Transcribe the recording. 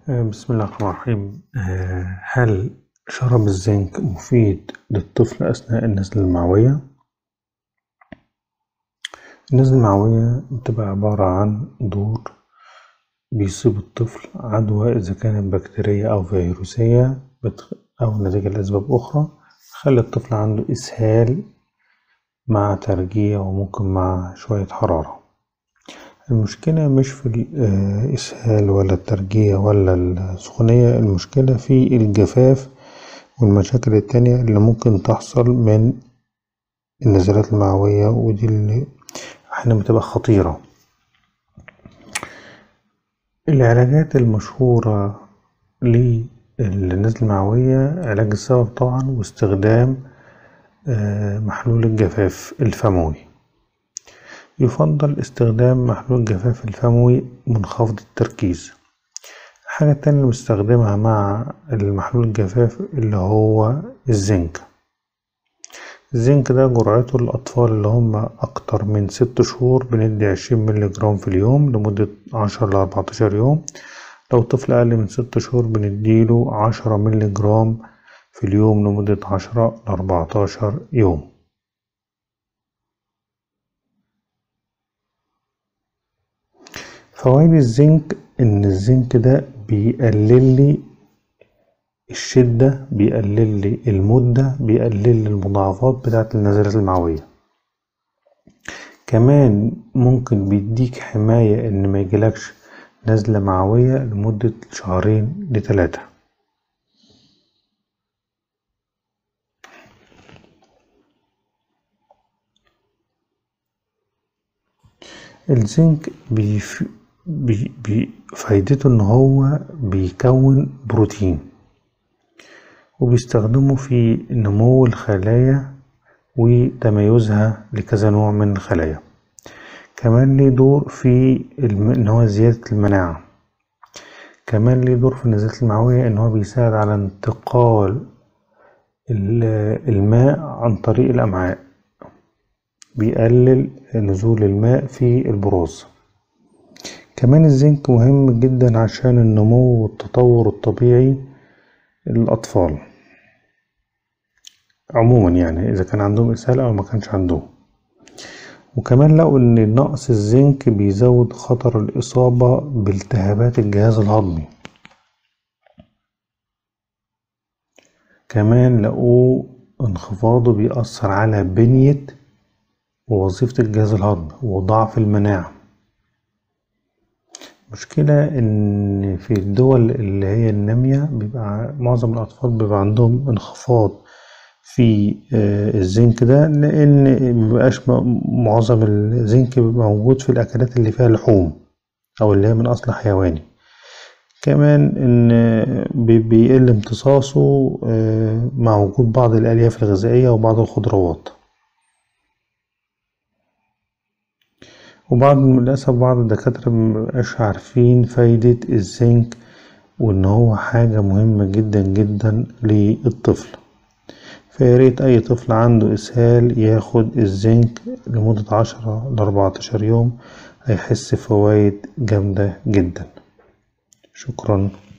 آه، بسم الله الرحمن الرحيم آه، هل شرب الزنك مفيد للطفل أثناء النزلة المعوية؟ النزلة المعوية بتبقى عبارة عن دور بيصيب الطفل عدوى إذا كانت بكتيرية أو فيروسية بتخ- أو نتيجة لأسباب أخرى تخلي الطفل عنده إسهال مع ترجيع وممكن مع شوية حرارة المشكلة مش في الإسهال ولا الترجيع ولا السخونية المشكلة في الجفاف والمشاكل التانية اللي ممكن تحصل من النزلات المعوية ودي اللي أحيانا بتبقى خطيرة العلاجات المشهورة للنزلة المعوية علاج السبب طبعا واستخدام آه، محلول الجفاف الفموي يفضل استخدام محلول الجفاف الفموي منخفض التركيز الحاجة التانية اللي بستخدمها مع المحلول الجفاف اللي هو الزنك الزنك ده جرعته للأطفال اللي هم أكتر من ست شهور بندي عشرين مللي جرام في اليوم لمدة عشرة لأربعتاشر يوم لو طفل أقل من ست شهور بنديله عشرة مللي جرام في اليوم لمدة عشرة لأربعتاشر يوم فوائد الزنك إن الزنك ده بيقلل لي الشدة بيقلل لي المدة بيقلل لي المضاعفات بتاعة النزلات المعوية كمان ممكن بيديك حماية إن ما يجيلكش نزلة معوية لمدة شهرين لتلاتة الزنك بيف... بي... بي... فايدته إن هو بيكون بروتين وبيستخدمه في نمو الخلايا وتميزها لكذا نوع من الخلايا كمان ليه دور في الم... إن هو زيادة المناعة كمان ليه دور في النزلات المعوية إن هو بيساعد على انتقال ال- الماء عن طريق الأمعاء بيقلل نزول الماء في البراز كمان الزنك مهم جدا عشان النمو والتطور الطبيعي للأطفال عموما يعني إذا كان عندهم إسهال أو ما كانش عندهم وكمان لقوا إن نقص الزنك بيزود خطر الإصابة بالتهابات الجهاز الهضمي كمان لقوه انخفاضه بيأثر على بنية ووظيفة الجهاز الهضمي وضعف المناعة مشكلة إن في الدول اللي هي النامية بيبقى معظم الأطفال بيبقى عندهم انخفاض في آه، الزنك ده لأن مبيبقاش م- معظم الزنك بيبقى موجود في الأكلات اللي فيها لحوم أو اللي هي من أصل حيواني كمان إن بي- بيقل امتصاصه آه، مع وجود بعض الألياف الغذائية وبعض الخضروات وبعض للأسف بعض الدكاترة مبقاش عارفين فايدة الزنك وإن هو حاجة مهمة جدا جدا للطفل فياريت أي طفل عنده إسهال ياخد الزنك لمدة عشرة لأربعتاشر يوم هيحس فوايد جامدة جدا شكرا